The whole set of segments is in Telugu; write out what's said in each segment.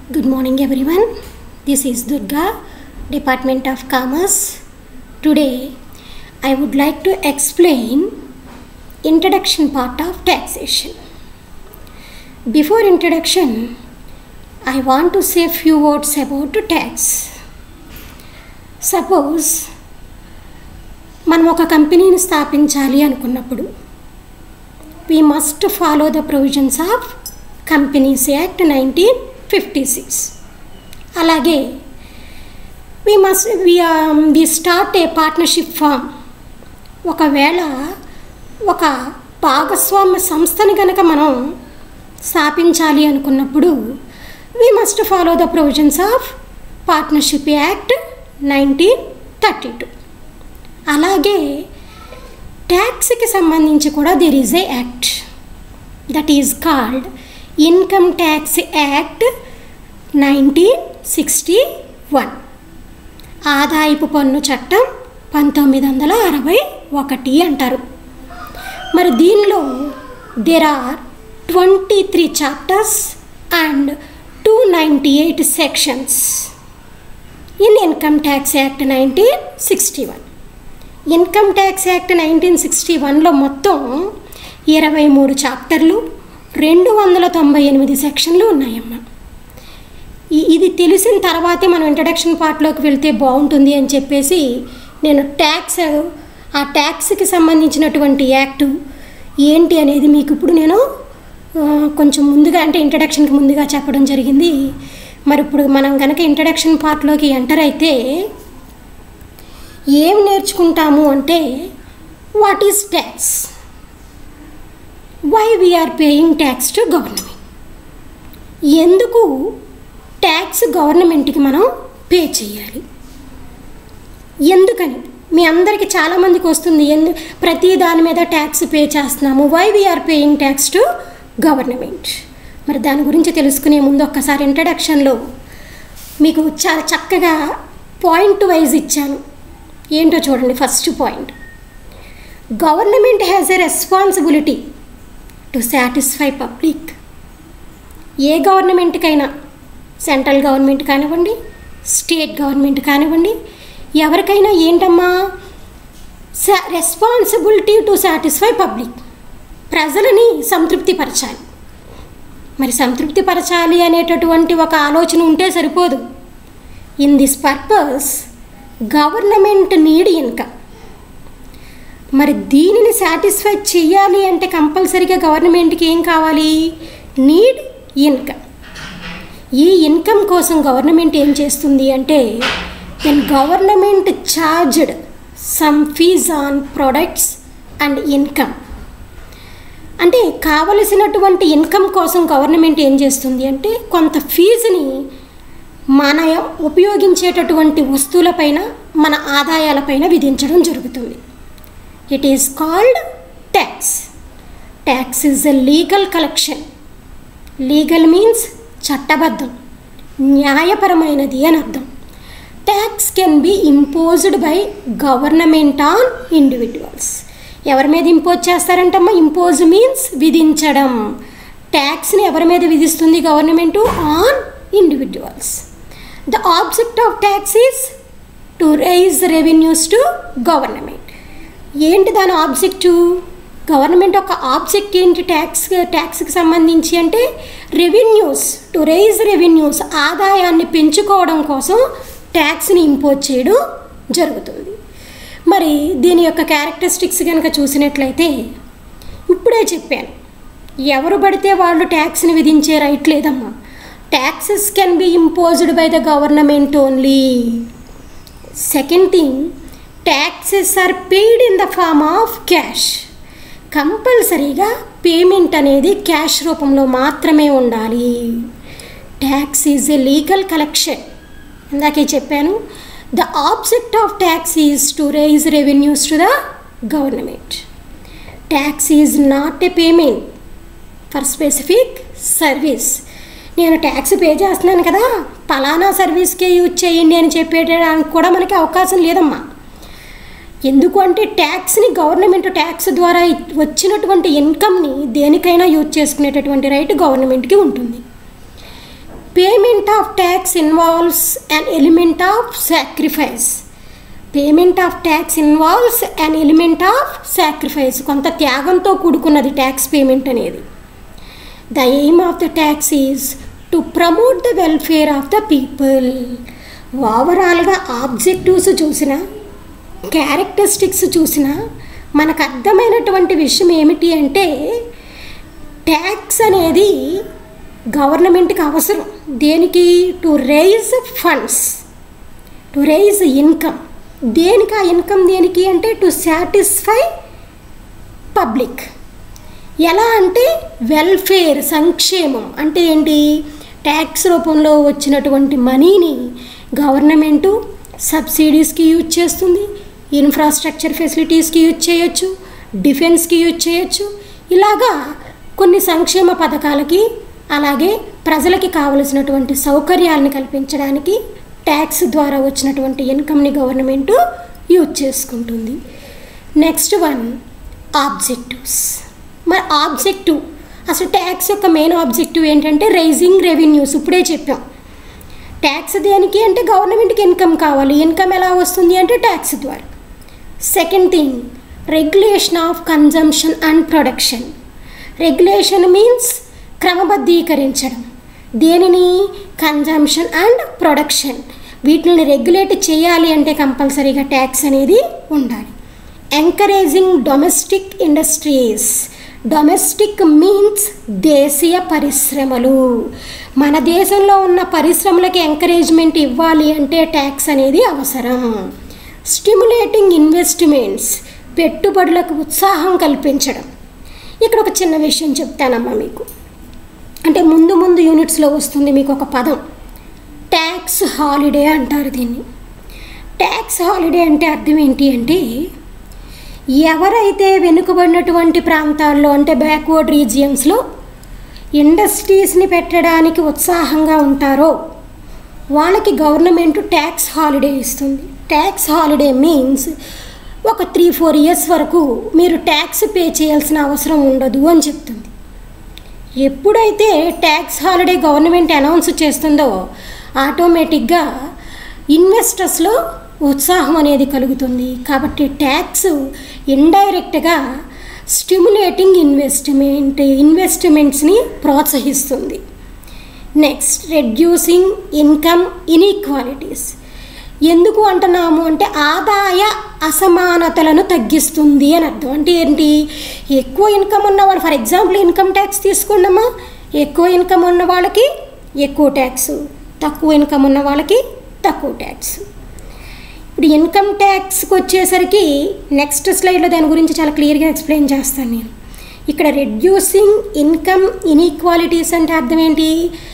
Good morning, everyone. This is Durga, Department of Commerce. Today, I would like to explain introduction part of taxation. Before introduction, I want to say few words about tax. Suppose మనం ఒక కంపెనీని స్థాపించాలి అనుకున్నప్పుడు we must follow the provisions of companies act nineteen fifty six అలాగే we must we we start a partnership firm ఒకవేళ ఒక భాగస్వామ్య సంస్థని కనుక మనం స్థాపించాలి అనుకున్నప్పుడు we must follow the provisions of partnership act nineteen thirty two అలాగే ట్యాక్స్కి సంబంధించి కూడా there is a act that is called income tax act nineteen sixty one ఆదాయపు పన్ను చట్టం పంతొమ్మిది వందల అరవై ఒకటి అంటారు మరి దీనిలో there are twenty three chapters and two ninety eight sections in income tax act nineteen sixty one income tax act nineteen sixty వన్లో మొత్తం ఇరవై మూడు చాప్టర్లు రెండు వందల తొంభై ఎనిమిది సెక్షన్లు ఉన్నాయమ్మా ఈ- ఇది తెలిసిన తర్వాతే మనం ఇంట్రడక్షన్ పార్ట్లోకి వెళ్తే బాగుంటుంది అని చెప్పేసి నేను ట్యాక్స్ ఆ ట్యాక్స్కి సంబంధించినటువంటి యాక్ట్ ఏంటి అనేది మీకు ఇప్పుడు నేను ఆ, కొంచెం ముందుగా అంటే ఇంట్రడక్షన్కి ముందుగా చెప్పడం జరిగింది మరి ఇప్పుడు మనం కనుక ఇంట్రడక్షన్ పార్ట్లోకి ఎంటర్ అయితే ఏం నేర్చుకుంటాము అంటే what is tax why we are paying tax to government ఎందుకు ట్యాక్స్ గవర్నమెంట్కి మనం పే చేయాలి ఎందుకని మీ అందరికీ చాలామందికి వస్తుంది ఎందు ప్రతి దాని మీద ట్యాక్స్ పే చేస్తున్నాము why we are paying tax to government మరి దాని గురించి తెలుసుకునే ముందు ఒక్కసారి ఇంట్రడక్షన్లో మీకు చాలా చక్కగా పాయింట్ వైజ్ ఇచ్చాను ఏంటో చూడండి first point government has a responsibility to satisfy public ఏ గవర్నమెంట్కైనా సెంట్రల్ గవర్నమెంట్ కానివ్వండి స్టేట్ గవర్నమెంట్ కానివ్వండి ఎవరికైనా ఏంటమ్మా రెస్పాన్సిబిలిటీ టు సాటిస్ఫై పబ్లిక్ ప్రజలని సంతృప్తిపరచాలి మరి సంతృప్తిపరచాలి అనేటటువంటి ఒక ఆలోచన ఉంటే సరిపోదు in this purpose government need income మరి దీనిని సాటిస్ఫై చేయాలి అంటే కంపల్సరీగా గవర్నమెంట్కి ఏం కావాలి నీడ్ ఇన్కమ్ ఈ ఇన్కమ్ కోసం గవర్నమెంట్ ఏం చేస్తుంది అంటే then government charged some fees on products and income అంటే కావలసినటువంటి ఇన్కమ్ కోసం గవర్నమెంట్ ఏం చేస్తుంది అంటే కొంత ఫీజుని మన ఉపయోగించేటటువంటి వస్తువులపైన మన ఆదాయాలపైన విధించడం జరుగుతుంది it is called tax tax is a legal collection legal means చట్టబద్ధం న్యాయపరమైనది అని అర్థం tax can be imposed by government on individuals ఎవరి మీద ఇంపోజ్ చేస్తారంటమ్మా ఇంపోజ్ మీన్స్ విధించడం ట్యాక్స్ని ఎవరి మీద విధిస్తుంది government on individuals the object of tax is to raise revenues to government ఏంటి దాని ఆబ్జెక్టు గవర్నమెంట్ ఒక ఆబ్జెక్ట్ ఏంటి ట్యాక్స్ ట్యాక్స్కి సంబంధించి అంటే రెవెన్యూస్ టు రైజ్ రెవెన్యూస్ ఆదాయాన్ని పెంచుకోవడం కోసం ట్యాక్స్ని ఇంపోజ్ చేయడం జరుగుతుంది మరి దీని యొక్క క్యారెక్టరిస్టిక్స్ కనుక చూసినట్లయితే ఇప్పుడే చెప్పాను ఎవరు పడితే వాళ్ళు ట్యాక్స్ని విధించే రైట్ లేదమ్మా taxes can be imposed by the government only second thing taxes are paid in the form of cash కంపల్సరీగా పేమెంట్ అనేది క్యాష్ రూపంలో మాత్రమే ఉండాలి tax is a legal collection ఇందాకే చెప్పాను the object of tax is to raise revenues to the government tax is not a payment for specific service నేను ట్యాక్స్ పే చేస్తున్నాను కదా పలానా సర్వీస్కే యూజ్ చేయండి అని చెప్పేయడానికి కూడా మనకి అవకాశం లేదమ్మా ఎందుకు అంటే ట్యాక్స్ని గవర్నమెంట్ ట్యాక్స్ ద్వారా ఇ- వచ్చినటువంటి ఇన్కమ్ని దేనికైనా యూజ్ చేసుకునేటటువంటి రైట్ గవర్నమెంట్కి ఉంటుంది payment of tax involves an element of sacrifice payment of tax involves an element of sacrifice కొంత త్యాగంతో కూడుకున్నది ట్యాక్స్ పేమెంట్ అనేది the aim of the tax is to promote the welfare of the people ఓవరాల్గా ఆబ్జెక్టివ్స్ చూసిన క్యారెక్టరిస్టిక్స్ చూసిన మనకు అర్థమైనటువంటి విషయం ఏమిటి అంటే ట్యాక్స్ అనేది గవర్నమెంట్కి అవసరం దేనికి to raise funds to raise income దేనికి ఆ ఇన్కమ్ దేనికి అంటే టు సాటిస్ఫై పబ్లిక్ ఎలా అంటే వెల్ఫేర్ సంక్షేమం అంటే ఏంటి ట్యాక్స్ రూపంలో వచ్చినటువంటి మనీని గవర్నమెంటు సబ్సిడీస్కి యూజ్ చేస్తుంది ఇన్ఫ్రాస్ట్రక్చర్ ఫెసిలిటీస్కి యూజ్ చేయొచ్చు డిఫెన్స్కి యూజ్ చేయొచ్చు ఇలాగా కొన్ని సంక్షేమ పథకాలకి అలాగే ప్రజలకి కావలసినటువంటి సౌకర్యాలను కల్పించడానికి ట్యాక్స్ ద్వారా వచ్చినటువంటి ఇన్కమ్ని గవర్నమెంట్ యూజ్ చేసుకుంటుంది నెక్స్ట్ వన్ ఆబ్జెక్టివ్స్ మరి ఆబ్జెక్టివ్ అసలు ట్యాక్స్ యొక్క మెయిన్ ఆబ్జెక్టివ్ ఏంటంటే రైజింగ్ రెవెన్యూస్ ఇప్పుడే చెప్పాం ట్యాక్స్ దేనికి అంటే గవర్నమెంట్కి ఇన్కమ్ కావాలి ఇన్కమ్ ఎలా వస్తుంది అంటే ట్యాక్స్ ద్వారా second thing regulation of consumption and production regulation means క్రమబద్ధీకరించడం దేనిని కన్జంప్షన్ అండ్ ప్రొడక్షన్ వీటిని రెగ్యులేట్ చేయాలి అంటే కంపల్సరీగా ట్యాక్స్ అనేది ఉండాలి encouraging domestic industries domestic means దేశీయ పరిశ్రమలు మన దేశంలో ఉన్న పరిశ్రమలకి ఎంకరేజ్మెంట్ ఇవ్వాలి అంటే ట్యాక్స్ అనేది అవసరం స్టిమ్యులేటింగ్ ఇన్వెస్ట్మెంట్స్ పెట్టుబడులకు ఉత్సాహం కల్పించడం ఇక్కడ ఒక చిన్న విషయం చెప్తానమ్మా మీకు అంటే ముందు ముందు యూనిట్స్లో వస్తుంది మీకు ఒక పదం ట్యాక్స్ హాలిడే అంటారు దీన్ని ట్యాక్స్ హాలిడే అంటే అర్థం ఏంటి అంటే ఎవరైతే వెనుకబడినటువంటి ప్రాంతాల్లో అంటే బ్యాక్వర్డ్ రీజియన్స్లో ఇండస్ట్రీస్ని పెట్టడానికి ఉత్సాహంగా ఉంటారో వాళ్ళకి గవర్నమెంట్ ట్యాక్స్ హాలిడే ఇస్తుంది ట్యాక్స్ హాలిడే మీన్స్ ఒక త్రీ ఫోర్ ఇయర్స్ వరకు మీరు ట్యాక్స్ పే చేయాల్సిన అవసరం ఉండదు అని చెప్తుంది ఎప్పుడైతే ట్యాక్స్ హాలిడే గవర్నమెంట్ అనౌన్స్ చేస్తుందో ఆటోమేటిక్గా ఇన్వెస్టర్స్లో ఉత్సాహం అనేది కలుగుతుంది కాబట్టి ట్యాక్స్ ఇండైరెక్ట్గా స్టిమ్యులేటింగ్ ఇన్వెస్ట్మెంట్ ఇన్వెస్ట్మెంట్స్ని ప్రోత్సహిస్తుంది నెక్స్ట్ రెడ్యూసింగ్ ఇన్కమ్ ఇన్ఈక్వాలిటీస్ ఎందుకు అంటున్నాము అంటే ఆదాయ అసమానతలను తగ్గిస్తుంది అని అర్థం అంటే ఏంటి ఎక్కువ ఇన్కమ్ ఉన్నవాళ్ళు ఫర్ ఎగ్జాంపుల్ ఇన్కమ్ ట్యాక్స్ తీసుకోండమ్మా ఎక్కువ ఇన్కమ్ ఉన్న వాళ్ళకి ఎక్కువ ట్యాక్స్ తక్కువ ఇన్కమ్ ఉన్న వాళ్ళకి తక్కువ ట్యాక్స్ ఇప్పుడు ఇన్కమ్ ట్యాక్స్కి వచ్చేసరికి నెక్స్ట్ స్లైడ్లో దాని గురించి చాలా క్లియర్గా ఎక్స్ప్లెయిన్ చేస్తాను నేను ఇక్కడ రెడ్యూసింగ్ ఇన్కమ్ ఇన్ఈక్వాలిటీస్ అంటే అర్థం ఏంటి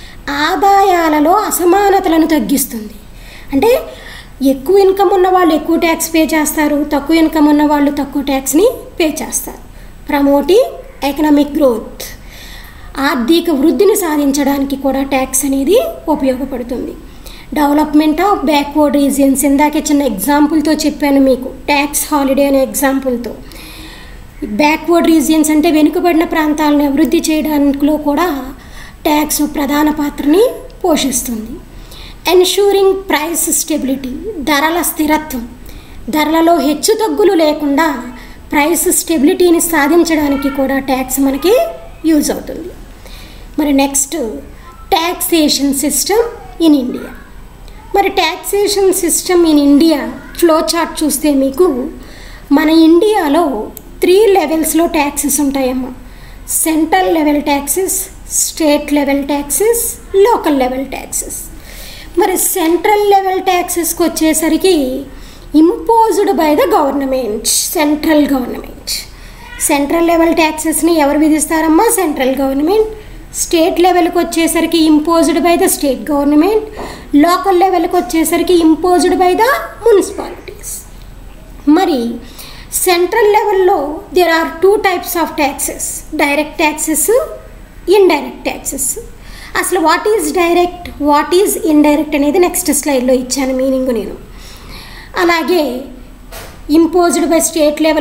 ఆదాయాలలో అసమానతలను తగ్గిస్తుంది అంటే ఎక్కువ ఇన్కమ్ ఉన్న వాళ్ళు ఎక్కువ ట్యాక్స్ పే చేస్తారు తక్కువ ఇన్కమ్ ఉన్న వాళ్ళు తక్కువ ట్యాక్స్ని పే చేస్తారు ప్రమోటింగ్ ఎకనామిక్ గ్రోత్ ఆర్థిక వృద్ధిని సాధించడానికి కూడా ట్యాక్స్ అనేది ఉపయోగపడుతుంది డెవలప్మెంట్ ఆఫ్ బ్యాక్వర్డ్ రీజియన్స్ ఇందాకే చిన్న ఎగ్జాంపుల్తో చెప్పాను మీకు ట్యాక్స్ హాలిడే అనే ఎగ్జాంపుల్తో బ్యాక్వర్డ్ రీజియన్స్ అంటే వెనుకబడిన ప్రాంతాలను అభివృద్ధి చేయడానికిలో కూడా ట్యాక్స్ ప్రధాన పాత్రని పోషిస్తుంది ఎన్షూరింగ్ ప్రైస్ స్టెబిలిటీ ధరల స్థిరత్వం ధరలలో హెచ్చు తగ్గులు లేకుండా ప్రైస్ స్టెబిలిటీని సాధించడానికి కూడా ట్యాక్స్ మనకి యూజ్ అవుతుంది మరి next taxation system in India మరి taxation system in India flow chart చూస్తే మీకు మన ఇండియాలో త్రీ లెవెల్స్లో ట్యాక్సెస్ ఉంటాయమ్మా central level taxes state level taxes local level taxes మరి సెంట్రల్ లెవెల్ ట్యాక్సెస్కి వచ్చేసరికి imposed by the government central government central level ట్యాక్సెస్ని ఎవరు విధిస్తారమ్మా సెంట్రల్ గవర్నమెంట్ స్టేట్ లెవెల్కి వచ్చేసరికి imposed by the state government local లెవెల్కి వచ్చేసరికి ఇంపోజ్డ్ బై ద మున్సిపాలిటీస్ మరి సెంట్రల్ లెవెల్లో there are two types of taxes direct taxes indirect taxes అసలు what is direct what is indirect అనేది నెక్స్ట్ స్లైడ్లో ఇచ్చాను మీనింగ్ నేను అలాగే imposed by state level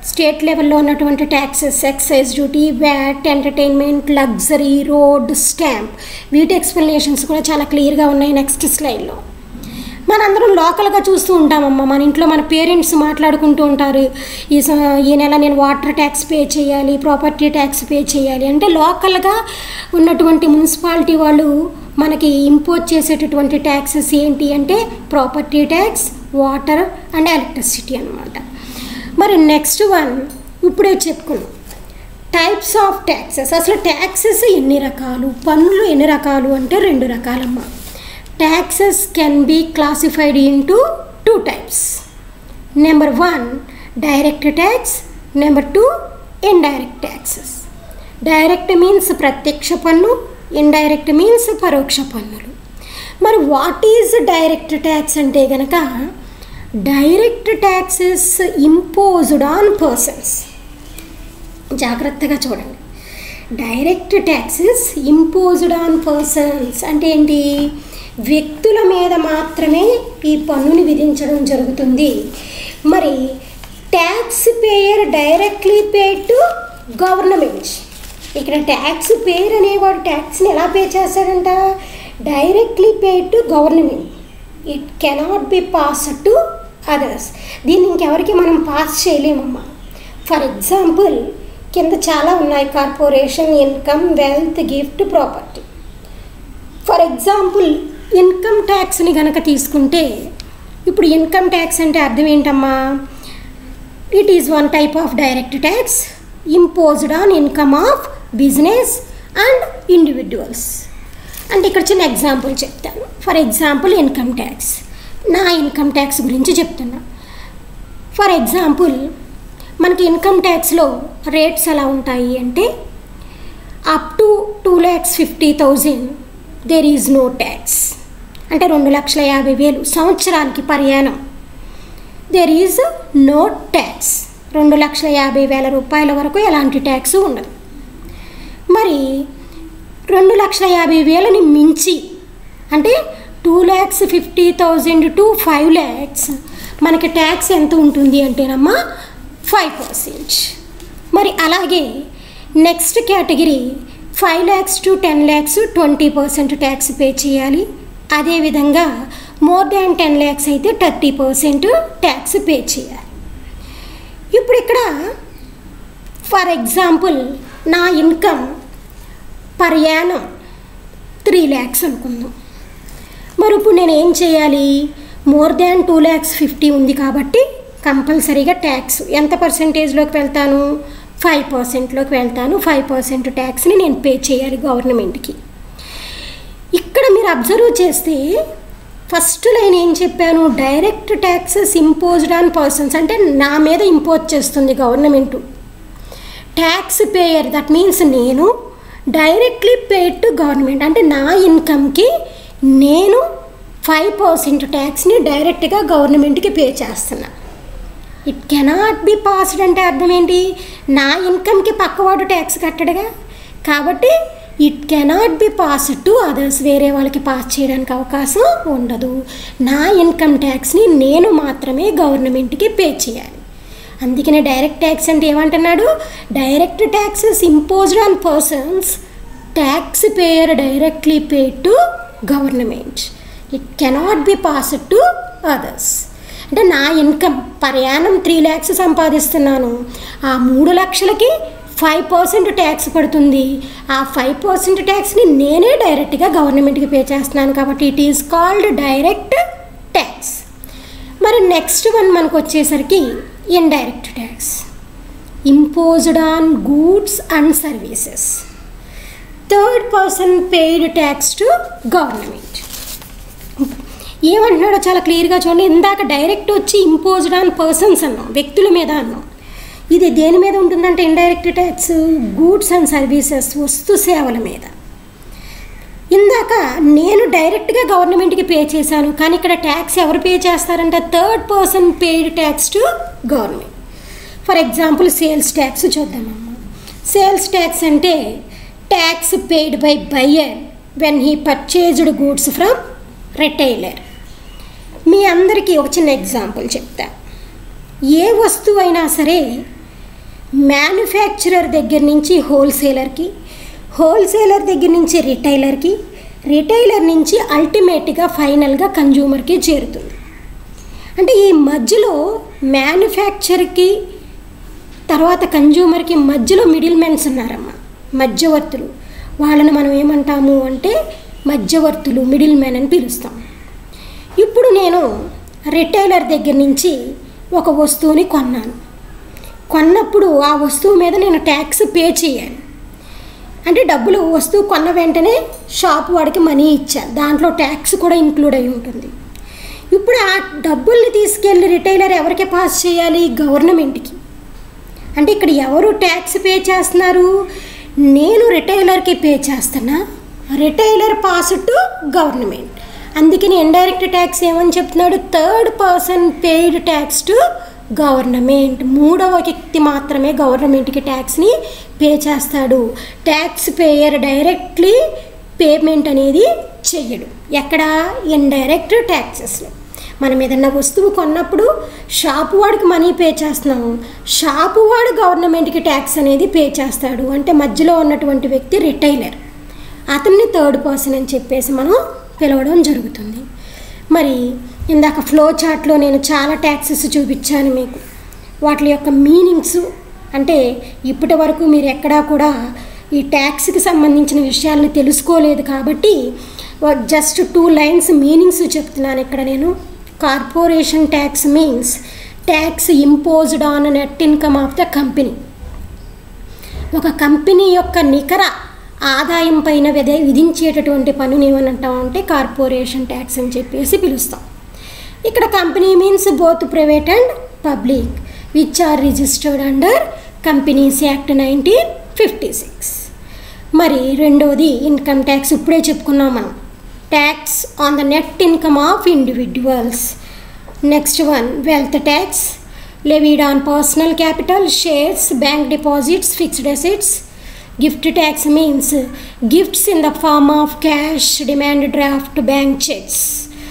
state లెవెల్లో ఉన్నటువంటి taxes excise duty VAT entertainment luxury road stamp వీటి ఎక్స్ప్లెనేషన్స్ కూడా చాలా క్లియర్గా ఉన్నాయి నెక్స్ట్ స్లైడ్లో మనందరం లోకల్గా చూస్తూ ఉంటామమ్మా మన ఇంట్లో మన పేరెంట్స్ మాట్లాడుకుంటూ ఉంటారు ఈ స- ఈ నెల నేను వాటర్ ట్యాక్స్ పే చేయాలి ప్రాపర్టీ ట్యాక్స్ పే చేయాలి అంటే లోకల్గా ఉన్నటువంటి మున్సిపాలిటీ వాళ్ళు మనకి ఇంపోజ్ చేసేటటువంటి ట్యాక్సెస్ ఏంటి అంటే property tax water and electricity అన్నమాట మరి నెక్స్ట్ వన్ ఇప్పుడే చెప్పుకున్నాం టైప్స్ ఆఫ్ ట్యాక్సెస్ అసలు ట్యాక్సెస్ ఎన్ని రకాలు పన్నులు ఎన్ని రకాలు అంటే రెండు రకాలమ్మా taxes can be classified into two types number one direct tax number two indirect taxes direct means ప్రత్యక్ష పన్ను ఇండైరెక్ట్ మీన్స్ పరోక్ష పన్నులు మరి వాట్ ఈజ్ డైరెక్ట్ ట్యాక్స్ అంటే గనక direct taxes imposed on persons జాగ్రత్తగా చూడండి direct taxes imposed on persons అంటే ఏంటి వ్యక్తుల మీద మాత్రమే ఈ పన్నుని విధించడం జరుగుతుంది మరి tax payer directly pay to government ఇక్కడ ట్యాక్స్ పేయర్ అనేవాడు ట్యాక్స్ని ఎలా పే చేస్తాడంట directly pay to government it cannot be pass to others దీన్ని ఇంకెవరికి మనం పాస్ చేయలేమమ్మా ఫర్ ఎగ్జాంపుల్ కింద చాలా ఉన్నాయి corporation income wealth gift property for example income ట్యాక్స్ని గనక తీసుకుంటే ఇప్పుడు ఇన్కమ్ ట్యాక్స్ అంటే అర్థం ఏంటమ్మా it is one type of direct tax imposed on income of business and individuals అంటే ఇక్కడ చిన్న ఎగ్జాంపుల్ చెప్తాను ఫర్ ఎగ్జాంపుల్ ఇన్కమ్ ట్యాక్స్ నా ఇన్కమ్ ట్యాక్స్ గురించి చెప్తున్నా ఫర్ ఎగ్జాంపుల్ మనకి ఇన్కమ్ ట్యాక్స్లో రేట్స్ ఎలా ఉంటాయి అంటే up to two lakhs fifty thousand there is no tax అంటే రెండు లక్షల యాభై వేలు సంవత్సరానికి పర్యాణం దేర్ ఈజ్ నో ట్యాక్స్ రెండు లక్షల యాభై వేల రూపాయల వరకు ఎలాంటి ట్యాక్స్ ఉండదు మరి రెండు లక్షల యాభై వేలని మించి అంటే two lakhs fifty thousand to five lakhs మనకి ట్యాక్స్ ఎంత ఉంటుంది అంటేనమ్మా ఫైవ్ పర్సెంట్ మరి అలాగే next category five lakhs to ten lakhs twenty percent tax pay చేయాలి అదేవిధంగా మోర్ దాన్ టెన్ ల్యాక్స్ అయితే థర్టీ పర్సెంట్ ట్యాక్స్ పే చేయాలి ఇప్పుడు ఇక్కడ ఫర్ ఎగ్జాంపుల్ నా income per annum three lakhs అనుకుందాం మరి ఇప్పుడు నేను ఏం చేయాలి more than two lakhs fifty ఉంది కాబట్టి కంపల్సరీగా ట్యాక్స్ ఎంత పర్సెంటేజ్లోకి వెళ్తాను ఫైవ్ పర్సెంట్లోకి వెళ్తాను ఫైవ్ పర్సెంట్ ట్యాక్స్ని నేను పే చేయాలి గవర్నమెంట్కి ఇక్కడ మీరు అబ్జర్వ్ చేస్తే ఫస్ట్ లైన్ ఏం చెప్పాను direct taxes imposed on persons అంటే నా మీద ఇంపోజ్ చేస్తుంది government tax payer that means నేను డైరెక్ట్లీ పేడ్ టు గవర్నమెంట్ అంటే నా ఇన్కమ్కి నేను ఫైవ్ పర్సెంట్ ట్యాక్స్ని డైరెక్ట్గా గవర్నమెంట్కి పే చేస్తున్నా ఇట్ కెనాట్ బి పాస్డ్ అంటే అర్థం ఏంటి నా ఇన్కమ్కి పక్కవాడు ట్యాక్స్ కట్టడుగా కాబట్టి it cannot be pass to others వేరే వాళ్ళకి పాస్ చేయడానికి అవకాశం ఉండదు నా ఇన్కమ్ ట్యాక్స్ని నేను మాత్రమే గవర్నమెంట్కి పే చేయాలి అందుకనే డైరెక్ట్ ట్యాక్స్ అంటే ఏమంటున్నాడు direct taxes imposed on persons tax payer directly pay to government it cannot be pass to others అంటే నా ఇన్కమ్ పర్యాణం త్రీ ల్యాక్స్ సంపాదిస్తున్నాను ఆ మూడు లక్షలకి ఫైవ్ పర్సెంట్ ట్యాక్స్ పడుతుంది ఆ ఫైవ్ పర్సెంట్ ట్యాక్స్ని నేనే డైరెక్ట్గా గవర్నమెంట్కి పే చేస్తున్నాను కాబట్టి it is called direct tax మరి నెక్స్ట్ వన్ మనకు వచ్చేసరికి indirect tax imposed on goods and services third person paid tax to government ఏమంటున్నాడో చాలా క్లియర్గా చూడండి ఇందాక డైరెక్ట్ వచ్చి ఇంపోజ్డ్ ఆన్ పర్సన్స్ అన్నాం వ్యక్తుల మీద అన్నాం ఇది దేని మీద ఉంటుందంటే indirect tax goods and services వస్తు సేవల మీద ఇందాక నేను డైరెక్ట్గా గవర్నమెంట్కి పే చేశాను కానీ ఇక్కడ ట్యాక్స్ ఎవరు పే చేస్తారంటే third person paid tax to government for example sales tax చూద్దామమ్మా సేల్స్ ట్యాక్స్ అంటే tax paid by buyer when he purchased goods from retailer మీ అందరికీ ఒక చిన్న ఎగ్జాంపుల్ చెప్తా ఏ వస్తువు అయినా సరే మ్యానుఫ్యాక్చరర్ దగ్గర నుంచి హోల్సేలర్కి హోల్సేలర్ దగ్గర నుంచి రిటైలర్కి రిటైలర్ నుంచి అల్టిమేట్గా ఫైనల్గా కన్జ్యూమర్కి చేరుతుంది అంటే ఈ మధ్యలో మ్యానుఫ్యాక్చర్కి తర్వాత కన్జ్యూమర్కి మధ్యలో మిడిల్ మెన్స్ ఉన్నారమ్మా మధ్యవర్తులు వాళ్ళని మనం ఏమంటాము అంటే మధ్యవర్తులు మిడిల్ మ్యాన్ అని పిలుస్తాం ఇప్పుడు నేను రిటైలర్ దగ్గర నుంచి ఒక వస్తువుని కొన్నాను కొన్నప్పుడు ఆ వస్తువు మీద నేను ట్యాక్స్ పే చేయాలి అంటే డబ్బులు వస్తువు కొన్న వెంటనే షాప్ వాడికి మనీ ఇచ్చాను దాంట్లో ట్యాక్స్ కూడా ఇంక్లూడ్ అయి ఉంటుంది ఇప్పుడు ఆ డబ్బుల్ని తీసుకెళ్ళి రిటైలర్ ఎవరికి పాస్ చేయాలి గవర్నమెంట్కి అంటే ఇక్కడ ఎవరు ట్యాక్స్ పే చేస్తున్నారు నేను రిటైలర్కి పే చేస్తున్నా రిటైలర్ పాస్ టు గవర్నమెంట్ అందుకని ఇండైరెక్ట్ ట్యాక్స్ ఏమని చెప్తున్నాడు third person paid tax to government మూడవ వ్యక్తి మాత్రమే గవర్నమెంట్కి ట్యాక్స్ని పే చేస్తాడు ట్యాక్స్ పేయర్ డైరెక్ట్లీ పేమెంట్ అనేది చెయ్యడు ఎక్కడ ఇండైరెక్ట్ ట్యాక్సెస్లో మనం ఏదన్నా వస్తువు కొన్నప్పుడు షాపు వాడికి మనీ పే చేస్తున్నాము షాపు వాడు గవర్నమెంట్కి ట్యాక్స్ అనేది పే చేస్తాడు అంటే మధ్యలో ఉన్నటువంటి వ్యక్తి రిటైలర్ అతన్ని థర్డ్ పర్సన్ అని చెప్పేసి మనం పిలవడం జరుగుతుంది మరి ఇందాక ఫ్లో చార్ట్లో నేను చాలా ట్యాక్సెస్ చూపించాను మీకు వాటి యొక్క మీనింగ్స్ అంటే ఇప్పటి వరకు మీరు ఎక్కడా కూడా ఈ ట్యాక్స్కి సంబంధించిన విషయాలను తెలుసుకోలేదు కాబట్టి జస్ట్ టూ లైన్స్ మీనింగ్స్ చెప్తున్నాను ఇక్కడ నేను corporation tax means tax imposed on net income of the company ఒక కంపెనీ యొక్క నికర ఆదాయం పైన విధ విధించేటటువంటి పన్నుని ఏమని అంటామంటే కార్పొరేషన్ ట్యాక్స్ అని చెప్పేసి పిలుస్తాం ఇక్కడ company means both private and public which are registered under companies act nineteen fifty six మరి రెండోది ఇన్కమ్ ట్యాక్స్ ఇప్పుడే చెప్పుకున్నాం మనం tax on the net income of individuals next one wealth tax levied on personal capital shares bank deposits fixed assets gift tax means gifts in the form of cash demand draft bank cheques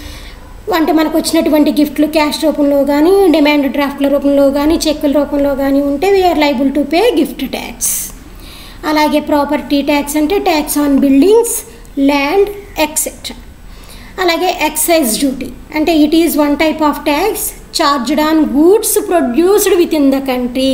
అంటే మనకు వచ్చినటువంటి గిఫ్ట్లు క్యాష్ రూపంలో కానీ డిమాండ్ డ్రాఫ్ట్ల రూపంలో కానీ చెక్కుల రూపంలో కానీ ఉంటే we are liable to pay gift tax అలాగే ప్రాపర్టీ ట్యాక్స్ అంటే tax on buildings land etcetera అలాగే ఎక్సైజ్ డ్యూటీ అంటే it is one type of tax charged on goods produced within the country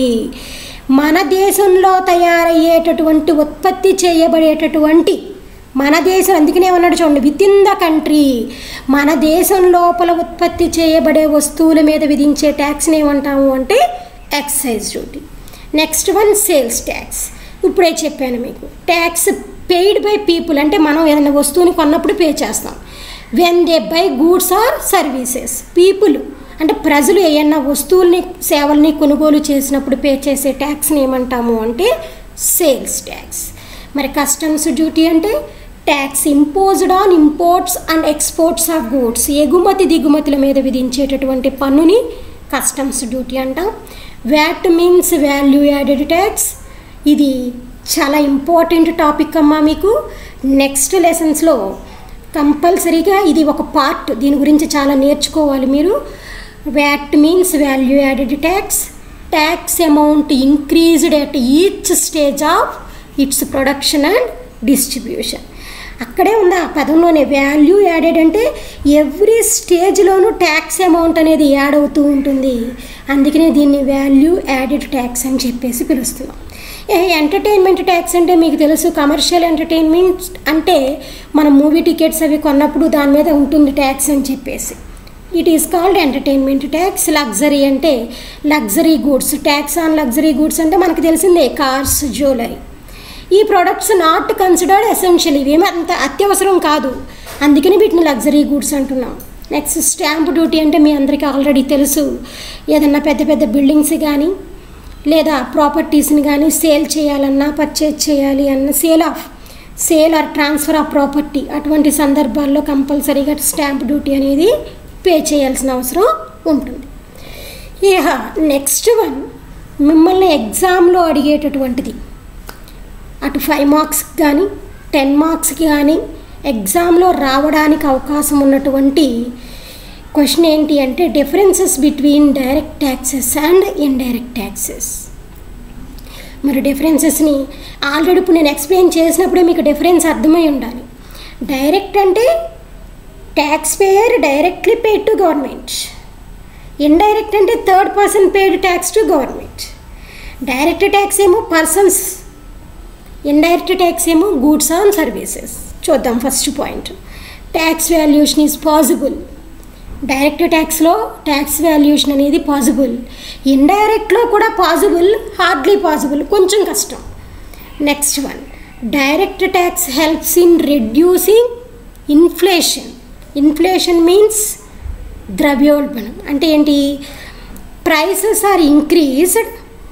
మన దేశంలో తయారయ్యేటటువంటి ఉత్పత్తి చేయబడేటటువంటి మన దేశం అందుకనే ఉన్నాడు చూడండి విత్ ఇన్ ద కంట్రీ మన దేశం లోపల ఉత్పత్తి చేయబడే వస్తువుల మీద విధించే ట్యాక్స్ని ఏమంటాము అంటే excise duty next one sales tax ఇప్పుడే చెప్పాను మీకు ట్యాక్స్ పెయిడ్ బై పీపుల్ అంటే మనం ఏదైనా వస్తువుని కొన్నప్పుడు పే చేస్తాం when they buy goods or services people అంటే ప్రజలు ఏమన్నా వస్తువుల్ని సేవల్ని కొనుగోలు చేసినప్పుడు పే చేసే ట్యాక్స్ని ఏమంటాము అంటే సేల్స్ ట్యాక్స్ మరి కస్టమ్స్ డ్యూటీ అంటే tax imposed on imports and exports of goods ఎగుమతి దిగుమతుల మీద విధించేటటువంటి పన్నుని కస్టమ్స్ డ్యూటీ అంటాం VAT means value added tax ఇది చాలా ఇంపార్టెంట్ టాపిక్ అమ్మా మీకు నెక్స్ట్ లెసన్స్లో కంపల్సరీగా ఇది ఒక పార్ట్ దీని గురించి చాలా నేర్చుకోవాలి మీరు VAT means value added tax tax amount increased at each stage of its production and distribution అక్కడే ఉంది ఆ పదంలోనే వాల్యూ యాడెడ్ అంటే ఎవ్రీ స్టేజ్లోనూ ట్యాక్స్ అమౌంట్ అనేది యాడ్ అవుతూ ఉంటుంది అందుకనే దీన్ని వాల్యూ యాడెడ్ ట్యాక్స్ అని చెప్పేసి పిలుస్తున్నాం ఏ ఎంటర్టైన్మెంట్ ట్యాక్స్ అంటే మీకు తెలుసు కమర్షియల్ ఎంటర్టైన్మెంట్ అంటే మనం మూవీ టికెట్స్ అవి కొన్నప్పుడు దాని మీద ఉంటుంది ట్యాక్స్ అని చెప్పేసి it is called entertainment tax luxury అంటే luxury goods tax on luxury goods అంటే మనకు తెలిసిందే కార్స్ జ్యువెలరీ ఈ ప్రొడక్ట్స్ నాట్ కన్సిడర్డ్ ఎసెన్షియల్ ఇవేమి అంత అత్యవసరం కాదు అందుకని వీటిని లగ్జరీ గూడ్స్ అంటున్నాం నెక్స్ట్ స్టాంప్ డ్యూటీ అంటే మీ అందరికీ ఆల్రెడీ తెలుసు ఏదన్నా పెద్ద పెద్ద బిల్డింగ్స్ కానీ లేదా ప్రాపర్టీస్ని కానీ సేల్ చేయాలన్నా పర్చేజ్ చేయాలి అన్న sale of sale or transfer of property అటువంటి సందర్భాల్లో కంపల్సరీగా స్టాంప్ డ్యూటీ అనేది పే చేయాల్సిన అవసరం ఉంటుంది ఇక నెక్స్ట్ వన్ మిమ్మల్ని ఎగ్జామ్లో అడిగేటటువంటిది అటు ఫైవ్ మార్క్స్కి కానీ టెన్ మార్క్స్కి కానీ ఎగ్జామ్లో రావడానికి అవకాశం ఉన్నటువంటి క్వశ్చన్ ఏంటి అంటే differences between direct taxes and indirect taxes మరి డిఫరెన్సెస్ని ఆల్రెడీ ఇప్పుడు నేను ఎక్స్ప్లెయిన్ చేసినప్పుడే మీకు డిఫరెన్స్ అర్థమై ఉండాలి డైరెక్ట్ అంటే tax payer directly paid to government indirect అంటే third person paid tax to government direct tax ఏమో పర్సన్స్ ఇండైరెక్ట్ ట్యాక్స్ ఏమో గూడ్స్ ఆన్ సర్వీసెస్ చూద్దాం first point tax valuation is possible direct ట్యాక్స్లో ట్యాక్స్ వాల్యూషన్ అనేది పాసిబుల్ ఇండైరెక్ట్లో కూడా పాసిబుల్ హార్డ్లీ పాసిబుల్ కొంచెం కష్టం next one direct tax helps in reducing inflation inflation means ద్రవ్యోల్బణం అంటే ఏంటి prices are increased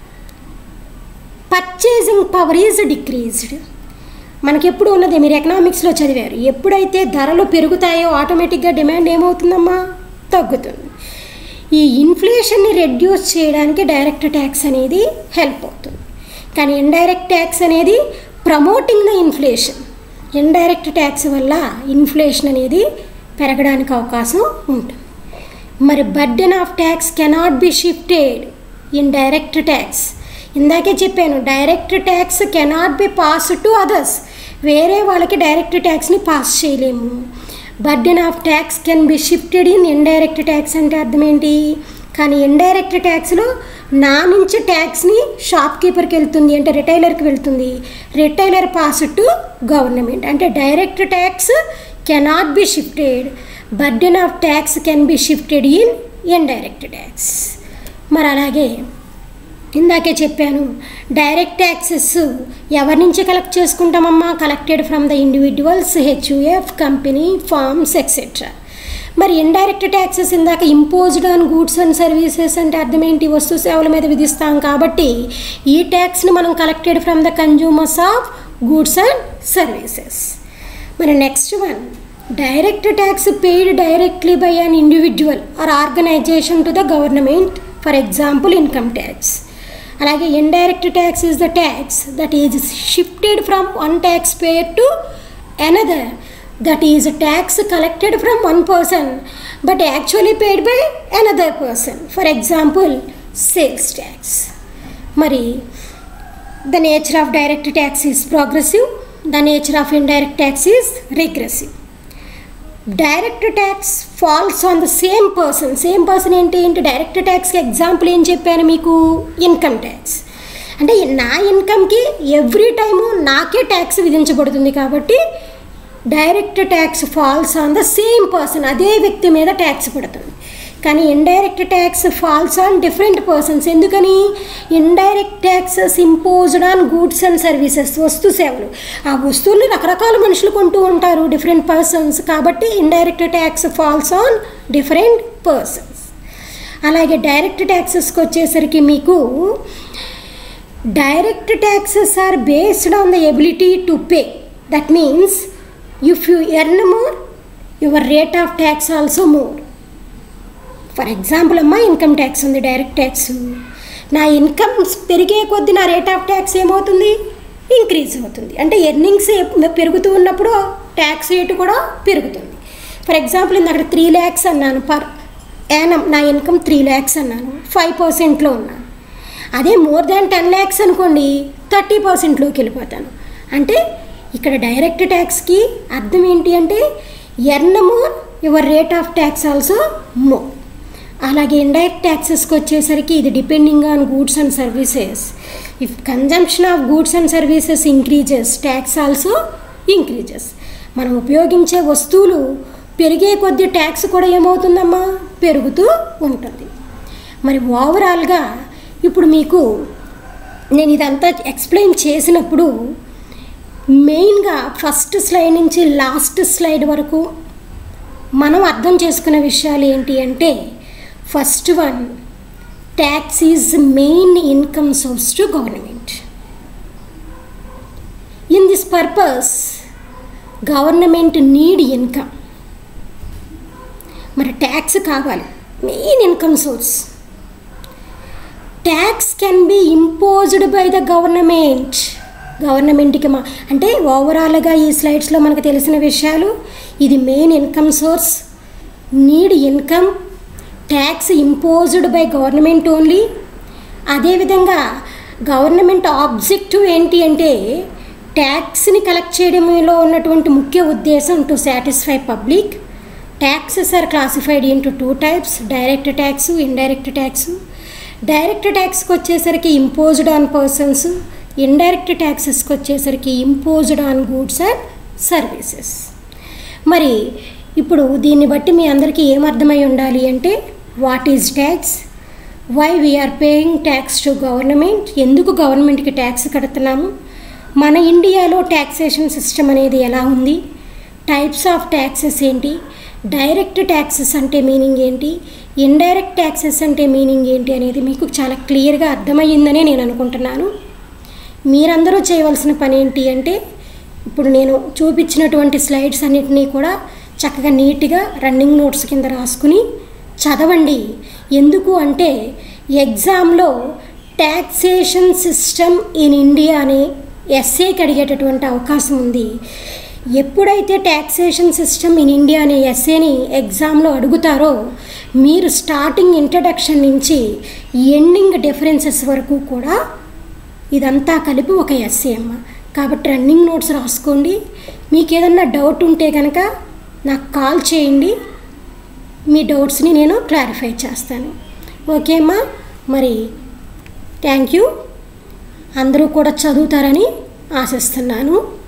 purchasing power is decreased మనకి ఎప్పుడు ఉన్నది మీరు ఎకనామిక్స్లో చదివారు ఎప్పుడైతే ధరలు పెరుగుతాయో ఆటోమేటిక్గా డిమాండ్ ఏమవుతుందమ్మా తగ్గుతుంది ఈ ఇన్ఫ్లేషన్ని రెడ్యూస్ చేయడానికి డైరెక్ట్ ట్యాక్స్ అనేది హెల్ప్ అవుతుంది కానీ ఇండైరెక్ట్ ట్యాక్స్ అనేది promoting the inflation indirect tax వల్ల ఇన్ఫ్లేషన్ అనేది పెరగడానికి అవకాశం ఉంటుంది మరి burden of tax cannot be shifted in direct tax ఇందాకే చెప్పాను direct tax cannot be pass to others వేరే వాళ్ళకి డైరెక్ట్ ట్యాక్స్ని పాస్ చేయలేము burden of tax can be shifted in indirect tax అంటే అర్థం ఏంటి కానీ ఇండైరెక్ట్ ట్యాక్స్లో నా నుంచి ట్యాక్స్ని షాప్ కీపర్కి వెళ్తుంది అంటే రిటైలర్కి వెళ్తుంది రిటైలర్ పాస్ టు గవర్నమెంట్ అంటే direct tax cannot be shifted burden of tax can be shifted in indirect tax మరి అలాగే ఇందాకే చెప్పాను డైరెక్ట్ ట్యాక్సెస్ ఎవరి నుంచి కలెక్ట్ చేసుకుంటామమ్మా collected from the individuals HUF company firms etcetera మరి ఇండైరెక్ట్ ట్యాక్సెస్ ఇందాక imposed on goods and services అంటే అర్థం ఏంటి వస్తు సేవల మీద విధిస్తాం కాబట్టి ఈ ట్యాక్స్ని మనం collected from the consumers of goods and services మరి next one direct tax paid directly by an individual or organisation to the government for example income tax అలాగే indirect tax is the tax that is shifted from one tax payer to another that is tax collected from one person but actually paid by another person for example sales tax మరి the nature of direct tax is progressive the nature of indirect tax is regressive direct tax falls on the same person same person ఏంటి ఏంటి డైరెక్ట్ ట్యాక్స్కి ఎగ్జాంపుల్ ఏం చెప్పాను మీకు ఇన్కమ్ ట్యాక్స్ అంటే నా ఇన్కమ్కి ఎవ్రీ టైము నాకే ట్యాక్స్ విధించబడుతుంది కాబట్టి direct tax falls on the same person అదే వ్యక్తి మీద ట్యాక్స్ పడుతుంది కానీ indirect tax falls on different persons ఎందుకని indirect taxes imposed on goods and services వస్తు సేవలు ఆ వస్తువులు రకరకాల మనుషులు కొంటూ ఉంటారు డిఫరెంట్ పర్సన్స్ కాబట్టి indirect tax falls on different persons అలాగే డైరెక్ట్ ట్యాక్సెస్కి వచ్చేసరికి మీకు direct taxes are based on the ability to pay that means if you earn more your rate of tax also more for example అమ్మా ఇన్కమ్ ట్యాక్స్ ఉంది డైరెక్ట్ ట్యాక్స్ నా ఇన్కమ్ పెరిగే కొద్దీ నా రేట్ ఆఫ్ ట్యాక్స్ ఏమవుతుంది ఇంక్రీజ్ అవుతుంది అంటే ఎర్నింగ్స్ పెరుగుతూ ఉన్నప్పుడు ట్యాక్స్ రేటు కూడా పెరుగుతుంది ఫర్ ఎగ్జాంపుల్ ఇందాక త్రీ ల్యాక్స్ అన్నాను పర్ యానం నా ఇన్కమ్ త్రీ ల్యాక్స్ అన్నాను ఫైవ్ పర్సెంట్లో ఉన్నాను అదే మోర్ దాన్ టెన్ ల్యాక్స్ అనుకోండి థర్టీ పర్సెంట్లోకి వెళ్ళిపోతాను అంటే ఇక్కడ డైరెక్ట్ ట్యాక్స్కి అర్థం ఏంటి అంటే earn more your rate of tax also more అలాగే ఇండైరెక్ట్ ట్యాక్సెస్కి వచ్చేసరికి ఇది depending on goods and services if consumption of goods and services increases tax also increases మనం ఉపయోగించే వస్తువులు పెరిగే కొద్దీ ట్యాక్స్ కూడా ఏమవుతుందమ్మా పెరుగుతూ ఉంటుంది మరి ఓవరాల్గా ఇప్పుడు మీకు నేను ఇదంతా ఎక్స్ప్లెయిన్ చేసినప్పుడు మెయిన్గా ఫస్ట్ స్లైడ్ నుంచి లాస్ట్ స్లైడ్ వరకు మనం అర్థం చేసుకున్న విషయాలు ఏంటి అంటే first one tax is main income source to government in this purpose government need income మరి ట్యాక్స్ కావాలి main income source tax can be imposed by the government గవర్నమెంట్కి మా అంటే ఓవరాల్గా ఈ స్లైడ్స్లో మనకు తెలిసిన విషయాలు ఇది main income source need income tax imposed by government only అదేవిధంగా గవర్నమెంట్ ఆబ్జెక్టివ్ ఏంటి అంటే ట్యాక్స్ని కలెక్ట్ చేయడంలో ఉన్నటువంటి ముఖ్య ఉద్దేశం to satisfy public taxes are classified into two types direct tax indirect tax direct ట్యాక్స్కి వచ్చేసరికి ఇంపోజ్డ్ ఆన్ పర్సన్స్ ఇండైరెక్ట్ ట్యాక్సెస్కి వచ్చేసరికి imposed on goods and services మరి ఇప్పుడు దీన్ని బట్టి మీ అందరికీ ఏమర్థమై ఉండాలి అంటే what is tax why we are paying tax to government ఎందుకు గవర్నమెంట్కి ట్యాక్స్ కడుతున్నాము మన ఇండియాలో ట్యాక్సేషన్ సిస్టమ్ అనేది ఎలా ఉంది టైప్స్ ఆఫ్ ట్యాక్సెస్ ఏంటి డైరెక్ట్ ట్యాక్సెస్ అంటే మీనింగ్ ఏంటి ఇండైరెక్ట్ ట్యాక్సెస్ అంటే మీనింగ్ ఏంటి అనేది మీకు చాలా క్లియర్గా అర్థమయ్యిందనే నేను అనుకుంటున్నాను మీరందరూ చేయవలసిన పని ఏంటి అంటే ఇప్పుడు నేను చూపించినటువంటి స్లైడ్స్ అన్నిటినీ కూడా చక్కగా నీట్గా రన్నింగ్ నోట్స్ కింద రాసుకుని చదవండి ఎందుకు అంటే ఎగ్జామ్లో ట్యాక్సేషన్ సిస్టమ్ ఇన్ ఇండియా అనే ఎస్ఏకి అడిగేటటువంటి అవకాశం ఉంది ఎప్పుడైతే ట్యాక్సేషన్ సిస్టమ్ ఇన్ ఇండియా అనే ఎస్ఏని ఎగ్జామ్లో అడుగుతారో మీరు స్టార్టింగ్ ఇంట్రడక్షన్ నుంచి ఎండింగ్ డిఫరెన్సెస్ వరకు కూడా ఇదంతా కలిపి ఒక ఎస్ఏ అమ్మ కాబట్టి రన్నింగ్ నోట్స్ రాసుకోండి మీకు ఏదన్నా డౌట్ ఉంటే కనుక నాకు కాల్ చేయండి మీ డౌట్స్ని నేను క్లారిఫై చేస్తాను ఓకే అమ్మా మరి థ్యాంక్ యూ అందరూ కూడా చదువుతారని ఆశిస్తున్నాను